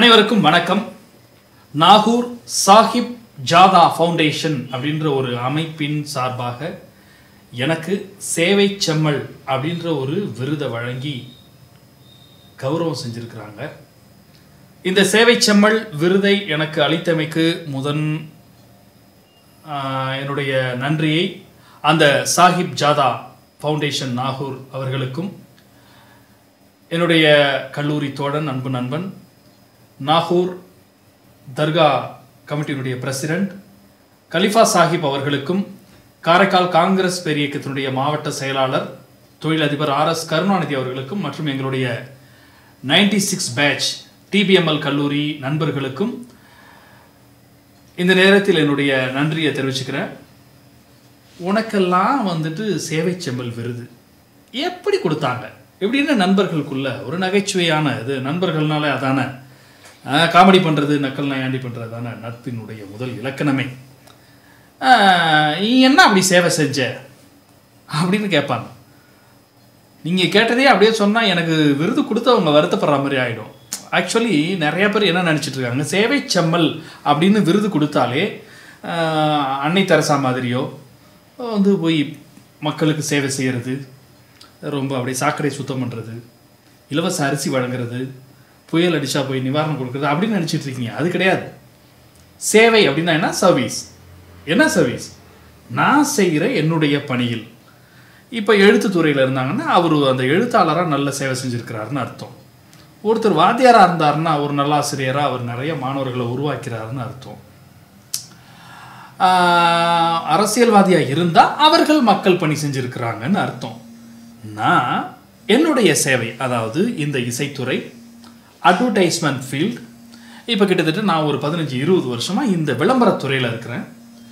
அனைவருக்கும் வணக்கம் நாகூர் சாஹிப் ஜாதா ஃபவுண்டேஷன் அப்படின்ற ஒரு அமைப்பின் சார்பாக எனக்கு சேவை செம்மல் அப்படின்ற ஒரு விருதை வழங்கி கௌரவம் செஞ்சிருக்கிறாங்க இந்த சேவை செம்மல் விருதை எனக்கு அளித்தமைக்கு முதன் ஆஹ், என்னுடைய நன்றியை அந்த சாஹிப் ஜாதா ஃபவுண்டேஷன் நாகூர் அவர்களுக்கும் என்னுடைய கல்லூரி தோழன் அன்பு நண்பன் நாகூர் தர்கா கமிட்டியினுடைய பிரசிடென்ட் கலிஃபா சாஹிப் அவர்களுக்கும் காரைக்கால் காங்கிரஸ் பேரியக்கத்தினுடைய மாவட்ட செயலாளர் தொழிலதிபர் ஆர் எஸ் கருணாநிதி அவர்களுக்கும் மற்றும் எங்களுடைய 96 சிக்ஸ் பேட்ச் டிபிஎம்எல் கல்லூரி நண்பர்களுக்கும் இந்த நேரத்தில் என்னுடைய நன்றியை தெரிவிச்சுக்கிறேன் உனக்கெல்லாம் வந்துட்டு சேவை செம்பல் விருது எப்படி கொடுத்தாங்க எப்படின்னு நண்பர்களுக்குள்ள ஒரு நகைச்சுவையான இது நண்பர்கள்னால அதானே காமெடி பண்ணுறது நக்கல் நயாண்டி பண்ணுறது தானே நட்பினுடைய முதல் இலக்கணமே ஆஹ், நீ என்ன அப்படி சேவை செஞ்ச அப்படின்னு கேட்பாங்க நீங்கள் கேட்டதே அப்படியே சொன்னால் எனக்கு விருது கொடுத்து அவங்க வருத்தப்படுற மாதிரி ஆகிடும் ஆக்சுவலி நிறைய பேர் என்ன நினச்சிட்டு இருக்காங்க சேவை செம்மல் அப்படின்னு விருது கொடுத்தாலே ஆஹ், அன்னை தெரசா மாதிரியோ வந்து போய் மக்களுக்கு சேவை செய்கிறது ரொம்ப அப்படியே சாக்கடை சுத்தம் பண்ணுறது இலவச அரிசி வழங்குறது புயல் அடிச்சா போய் நிவாரணம் கொடுக்குறது அப்படின்னு நினச்சிட்டு இருக்கீங்க அது கிடையாது சேவை அப்படின்னா என்ன சர்வீஸ் என்ன சர்வீஸ் நான் செய்கிற என்னுடைய பணியில் இப்போ எழுத்துத்துறையில் இருந்தாங்கன்னா அவர் அந்த எழுத்தாளராக நல்ல சேவை செஞ்சுருக்கிறாருன்னு அர்த்தம் ஒருத்தர் வாத்தியாராக இருந்தாருன்னா ஒரு நல்ல ஆசிரியராக அவர் நிறைய மாணவர்களை உருவாக்கிறாருன்னு அர்த்தம் ஆஹ், அரசியல்வாதியா இருந்தா அவர்கள் மக்கள் பணி செஞ்சிருக்கிறாங்கன்னு அர்த்தம் நான் என்னுடைய சேவை அதாவது இந்த இசைத்துறை அட்வர்டைஸ்மெண்ட் ஃபீல்ட் இப்போ கிட்டத்தட்ட நான் ஒரு பதினஞ்சு இருபது வருஷமா இந்த விளம்பரத்துறையில் இருக்கிறேன்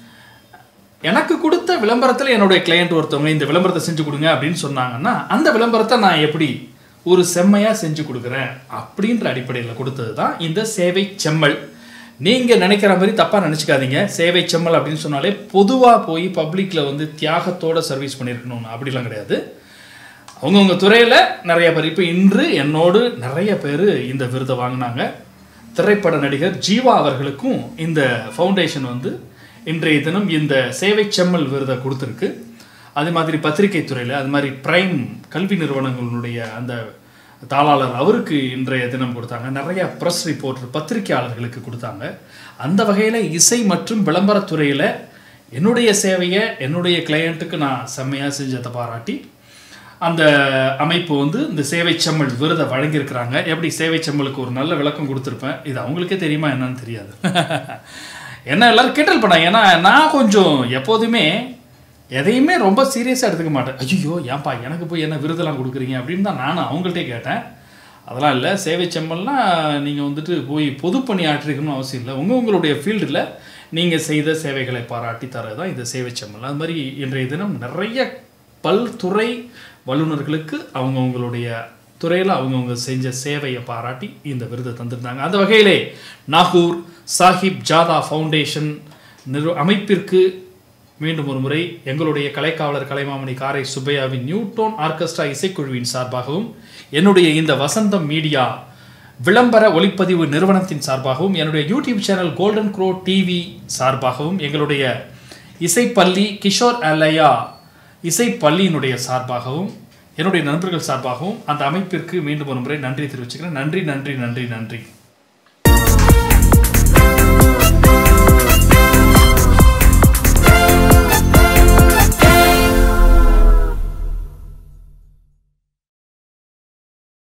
எனக்கு கொடுத்த விளம்பரத்தில் என்னுடைய கிளையண்ட் ஒருத்தவங்க இந்த விளம்பரத்தை செஞ்சு கொடுங்க அப்படின்னு சொன்னாங்கன்னா அந்த விளம்பரத்தை நான் எப்படி ஒரு செம்மையாக செஞ்சு கொடுக்குறேன் அப்படின்ற அடிப்படையில் கொடுத்தது தான் இந்த சேவை செம்மல் நீங்கள் நினைக்கிற மாதிரி தப்பாக நினச்சிக்காதீங்க சேவை செம்மல் அப்படின்னு சொன்னாலே பொதுவாக போய் பப்ளிக்கில் வந்து தியாகத்தோட சர்வீஸ் பண்ணியிருக்கணும்னு அப்படிலாம் கிடையாது அவங்கவுங்க துறையில் நிறைய பேர் இப்போ இன்று என்னோடு நிறைய பேர் இந்த விருதை வாங்கினாங்க திரைப்பட நடிகர் ஜீவா அவர்களுக்கும் இந்த ஃபவுண்டேஷன் வந்து இன்றைய தினம் இந்த சேவை செம்மல் விருதை கொடுத்துருக்கு அது மாதிரி பத்திரிகை துறையில் அது மாதிரி பிரைம் கல்வி நிறுவனங்களுடைய அந்த தாளாளர் அவருக்கு இன்றைய தினம் கொடுத்தாங்க நிறைய ப்ரெஸ் ரிப்போர்ட்டர் பத்திரிகையாளர்களுக்கு கொடுத்தாங்க அந்த வகையில் இசை மற்றும் விளம்பரத்துறையில் என்னுடைய சேவையை என்னுடைய கிளையண்ட்டுக்கு நான் செம்மையாக செஞ்சதை பாராட்டி அந்த அமைப்பு வந்து இந்த சேவை செம்மல் விருதை வழங்கியிருக்கிறாங்க எப்படி சேவை செம்மலுக்கு ஒரு நல்ல விளக்கம் கொடுத்துருப்பேன் இது அவங்களுக்கே தெரியுமா என்னன்னு தெரியாது என்ன எல்லாரும் கிண்டல் பண்ணாங்க ஏன்னா நான் கொஞ்சம் எப்போதுமே எதையுமே ரொம்ப சீரியஸாக எடுத்துக்க மாட்டேன் ஐயோ ஏன்பா எனக்கு போய் என்ன விருதெல்லாம் கொடுக்குறீங்க அப்படின்னு தான் நானும் அவங்கள்ட்டே கேட்டேன் அதெல்லாம் இல்லை சேவை செம்மல்லாம் நீங்கள் வந்துட்டு போய் பொதுப்பணி ஆற்றிருக்கணும்னு அவசியம் இல்லை உங்கள் உங்களுடைய ஃபீல்டில் நீங்கள் செய்த சேவைகளை பாராட்டி தரது தான் இந்த சேவை செம்மல் அது மாதிரி இன்றைய தினம் நிறைய பல்துறை வல்லுநர்களுக்கு அவங்கவுங்களுடைய துறையில் அவங்கவுங்க செஞ்ச சேவையை பாராட்டி இந்த விருதை தந்திருந்தாங்க அந்த வகையிலே நாகூர் சாஹிப் ஜாதா ஃபவுண்டேஷன் நிறு அமைப்பிற்கு மீண்டும் ஒரு முறை எங்களுடைய கலைக்காவலர் கலைமாமணி காரை சுப்பையாவின் நியூட்டோன் ஆர்கெஸ்ட்ரா இசைக்குழுவின் சார்பாகவும் என்னுடைய இந்த வசந்தம் மீடியா விளம்பர ஒளிப்பதிவு நிறுவனத்தின் சார்பாகவும் என்னுடைய YouTube channel golden crow TV சார்பாகவும் எங்களுடைய இசைப்பள்ளி கிஷோர் அலையா இசைப்பள்ளியினுடைய சார்பாகவும் என்னுடைய நண்பர்கள் சார்பாகவும் அந்த அமைப்பிற்கு மீண்டும் ஒரு முறை நன்றி தெரிவிச்சுக்கிறேன் நன்றி நன்றி நன்றி நன்றி